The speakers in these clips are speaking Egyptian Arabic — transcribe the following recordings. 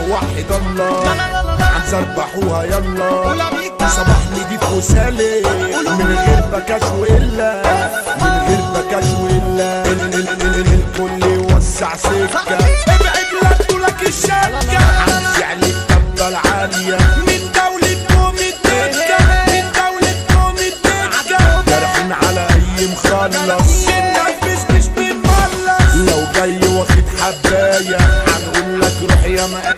وحد الله هنسربحوها يلا صباح نضيف وسالي من غير بكاش وإلا من غير بكاش وإلا ال- ال- ال- ال- الكل يوسع سكة ابعد لا تقولك الشكة عندي عليك تفضل عالية من دولة قوم الدكة من دولة قوم الدكة جارحين على أي مخلص النفس مش بنملص لو جاي واخد حباية هنقول لك روح يا ما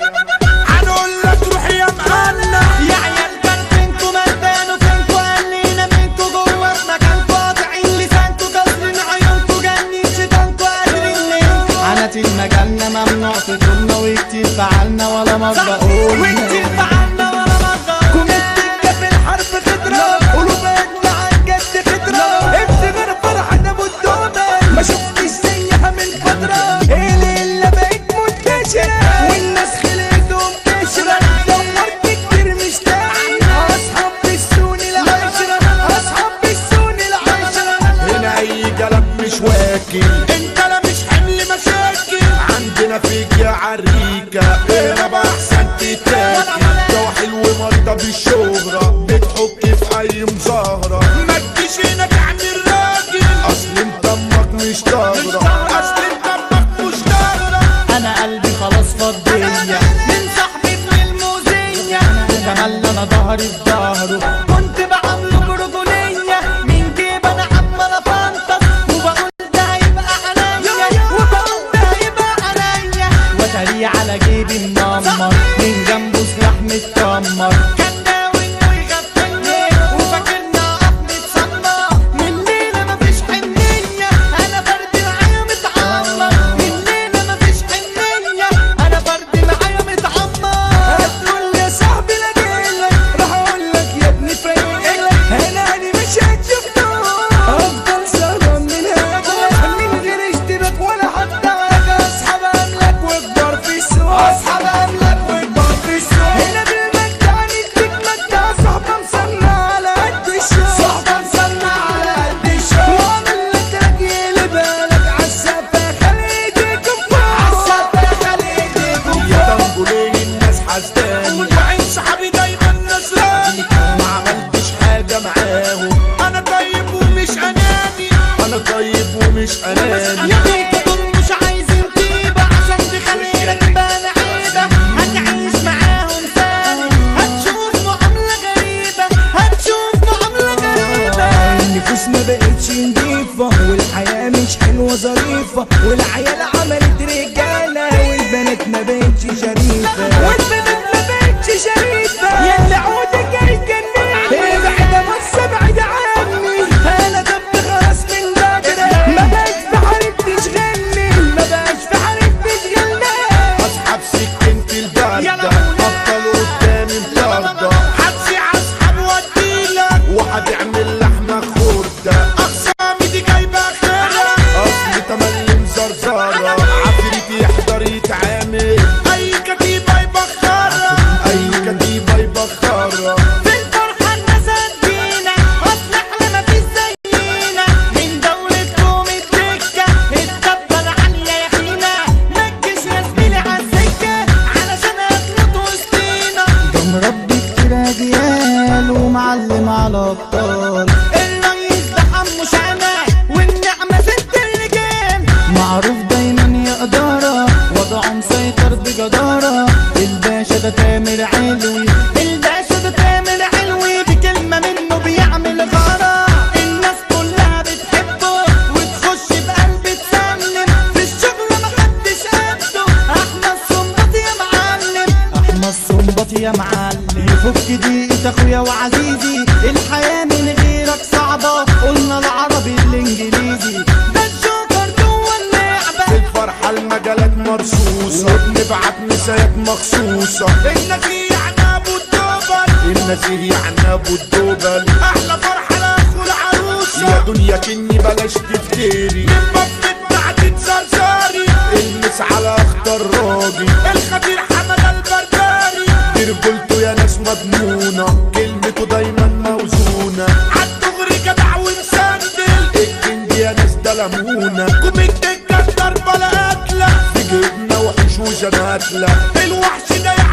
هنقول لك روح يا مقلة يا عيال كان فينكو مردان وفينكو قلينا منكو جوه في مكانكو قاطعين لسانكو كسرين عيونكو جنين شيطانكو قادرين ليه عنات المجالنا ممنوع تطولنا وكتير فعلنا ولا مرة قولنا وكتير فعلنا ولا مرة كوميت الدكة في الحرب خضرة قلوبنا عن جد خضرة ابتغر فرحة ابو الدومة ما شفتش زيها من فترة الليلة بقت منتشرة والناس خلقتهم كشرة دورت كتير مش لاقي اصحاب بالسون العشرة اصحاب بالسون العشرة هنا اي جلب مش واكل انت لا مش حمل مشاكل عندنا فيك يا عريكة هنا بقى احسن تتاكل جو حلو مرضى بالشهرة بتحك في اي مظاهرة ما تجيش هنا تعمل راجل اصل انت امك مش طاهرة اصل انت امك مش طاهرة انا قلبي خلاص فضية من صاحبي ابن الموزية كمان انا ظهري في ظهره كنت بعامله برجولية من جيب انا عمال افنطس وبقول ده هيبقى عليا وبقول ده هيبقى عليا وتري على جيبي منمر من جنبه سلاح متكمر كان ناوي انه يغفلني وفاكرنا اقف متصنع من ليلة مفيش حنية انا فرد معايا متعمر من ليلة مفيش حنية انا فرد معايا متعمر هتقول يا صاحبي لا جيلك راح اقول لك يا ابني فايقلك انا اني مش هتشوفته افضل سهران من هذا من غير اشتراك ولا حتى حاجة اصحاب املك واكبر في السوق اصحاب املك واكبر في السوق هنا بالمجد نديك مجد صاحبة مسمى على قد الشوق صاحبة مسمى على قد الشوق واعمل لك رجل بالك عالسفة خلي ايديكم فوق عالسفة خلي ايديكم يا دنجولين الناس حسداني وعين صحابي دايما نسلاني ما عملتش حاجة معاهم انا طيب ومش اناني انا طيب ومش اناني يا بيك دول مش عايزين طيبة عشان تخلي ركبان عيبة هتعيش معاهم ثاني هتشوف معاملة غريبة هتشوف معاملة غريبة النفوس ما بقتش نضيفة والحياة مش حلوة ظريفة والعيال عملت رجالة والبنات ما بقتش شريفة والبنات ما بقتش شريفة يلا عودك هيجنني ابعد بص ابعد عني انا تبت خلاص من بدري ما بقاش في حالة تشغلني ما بقاش في حالة تشغلني اسحب سكينة البردة افضل قدامي مطاردة هتسيع اسحب واديلك وهتعمل لحمة خردة اقسامي دي جايبة خيرة اصل تملي مزرزرة عفريتي يحضر يتعامل اي كتيبة يبخرها اي كتيبة يبخرها في الفرحة الناس هتجينا اصل احنا مفيش زينا من دولتكم الدكة الدبة العالية يا خينا متجيش يا زميلي عالسكة علشان هتموت وسطينا ده مربي كتير اجيال ومعلم على ابطال الرئيس ده حمو شمال والنعمة ست الرجال معروف دايما يا إدارة وضعه مسيطر بجدارة الباشا ده تامر علوي الباشا ده تامر علوي بكلمة منه بيعمل غارة الناس كلها بتحبه وتخش بقلب تسلم في الشغل محدش قده احمد صنبط يا معلم أحمد صنبط يا معلم يفك دقيقة اخويا وعزيزي الحياة من غيرك صعبة قلنا العربي الانجليزي ده الجوكر جوه اللعبة الفرحة المجالات مرصوصة وبنبعت مسايات مخصوصة النزيه عن ابو الدبل النزيه عن ابو الدبل احلى فرحة لاخو العروسة يا دنيا كني بلاش تفتري من بطنك بعد تزرزاري المس على اخطر راجل الخبير حمد البرداري دي رجولته يا ناس مضمونة كلمته دايما موزونة عالدغري جدع ومسندل الكينج يا ناس ده لمونة كوميك الضربة لا قتلة في جيبنا وحش وجناتلة الوحش ده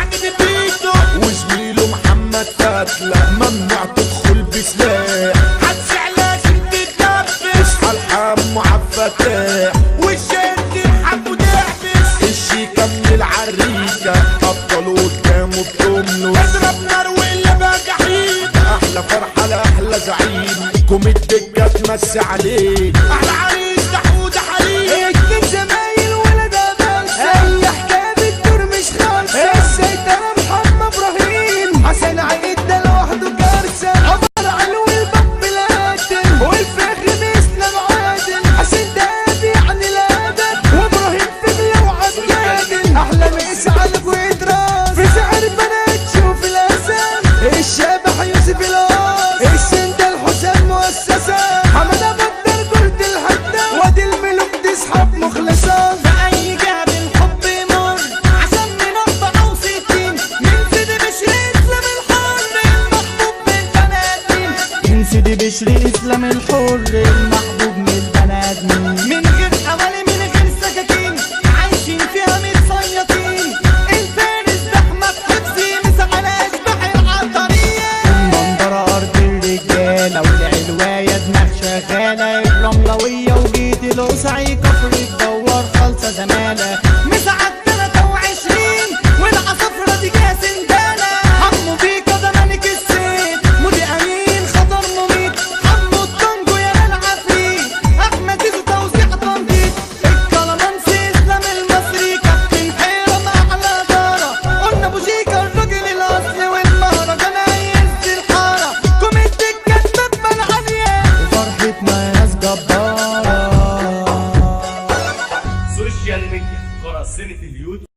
امسي عليك احلى عريس ده حوده حليب اتنين زمايل ولا ده بس اي حكايه بتدور مش خالصه السيطره محمد ابراهيم حسن عيد ده لوحده كارثه عمر علو الباب القاتل والفخر باسلام عادل حسن دابي عن الادب وابراهيم فجله وعبد جادل احلى ميس على وادراس في سعر بنات شوف الاسام الشابح يوسف الاس السندال حسام مؤسسه حمد بدر قلت الحداد وادي الملوك تسحب مخلصه فأي جهة بالحب يمر عشان من أربعة وستين من سيدي بشر إسلام الحر المحبوب من البني آدمين من سيدي بشر إسلام الحر المحبوب من البني آدمين من غير حوالي من غير سكاكين عايشين فيها متصيطين الفارس ده أحمد حفظي مسح على أشباح العطارية المنظرة أرض الرجالة والعلواية دماغ شغالة الرملوية وجيت القصعي كفر تدور خالصة زمالة مسعد 23 والعصفرة دي جاية سندالة حمو بيكا ده ملك السيف مودي أمين خطر مميت حمو الطنجو يا العفريت أحمد زيزو توزيع تنطيط الكلامانسي إسلام المصري كابتن حيرم أحلى دارة قلنا أبو شيكا الراجل الأصلي والمهرجان هيهز الحارة كوميدي الكتاب بالعالية وفرحتنا ناس جبارة سوشيال ميديا قراصنة اليوتيوب